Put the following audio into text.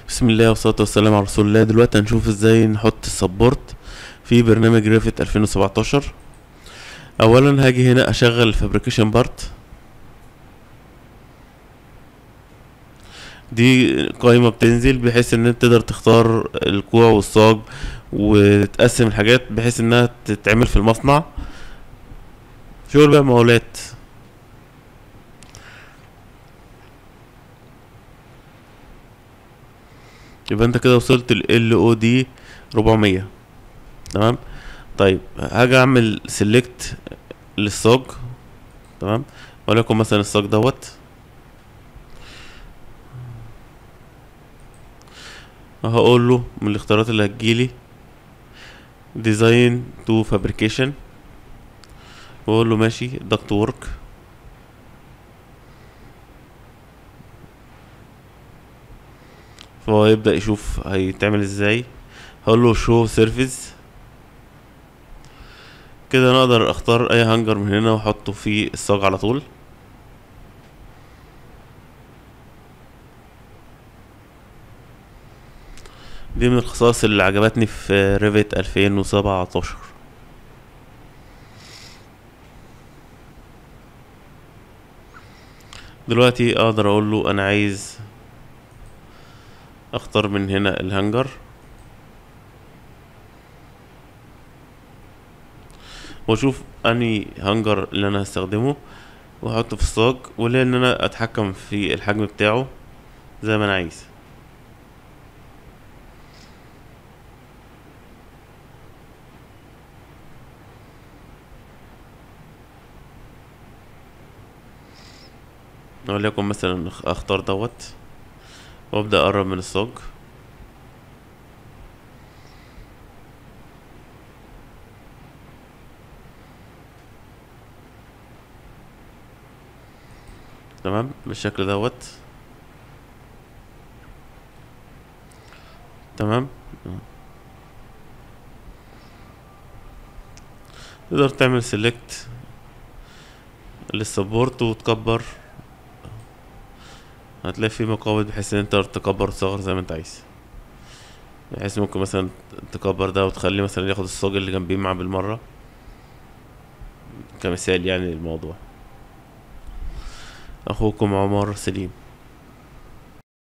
بسم الله والصلاة والسلام على رسول الله دلوقتي هنشوف ازاي نحط السبورت في برنامج ريفت 2017 اولا هاجي هنا اشغل الفابريكيشن بارت دي قائمة بتنزل بحيث ان انت تقدر تختار الكوع والصاج وتقسم الحاجات بحيث انها تتعمل في المصنع شغل بقى مقاولات يبقى انت كده وصلت ال او دي 400 تمام طيب هاجي اعمل سيلكت للصاج تمام وليكن مثلا الصاج دوت هقول له من الاختيارات اللي هتجيلي ديزاين تو فابريكيشن واقول له ماشي دكت ورك فهو يبدأ يشوف هيتعمل ازاي هقول له شو سيرفيس كده انا اقدر اختار اي هانجر من هنا واحطه في الصاج على طول دي من الخصائص اللي عجبتني في ريفيت 2017 دلوقتي اقدر اقول له انا عايز اختار من هنا الهانجر واشوف اني هانجر اللي انا هستخدمه واحطه في الصاج ولا ان انا اتحكم في الحجم بتاعه زي ما انا عايز وليكن مثلا اختار دوت وابدا اقرب من الصاج تمام بالشكل دوت تمام تقدر تعمل سيلكت للسبورت وتكبر هتلاقي في مقابل بحيث ان انت تكبر وتصغر زي ما انت عايز بحيث ممكن مثلا تكبر ده وتخلي مثلا ياخد الصاج اللي جنبيه معاه بالمرة كمثال يعني للموضوع اخوكم عمر سليم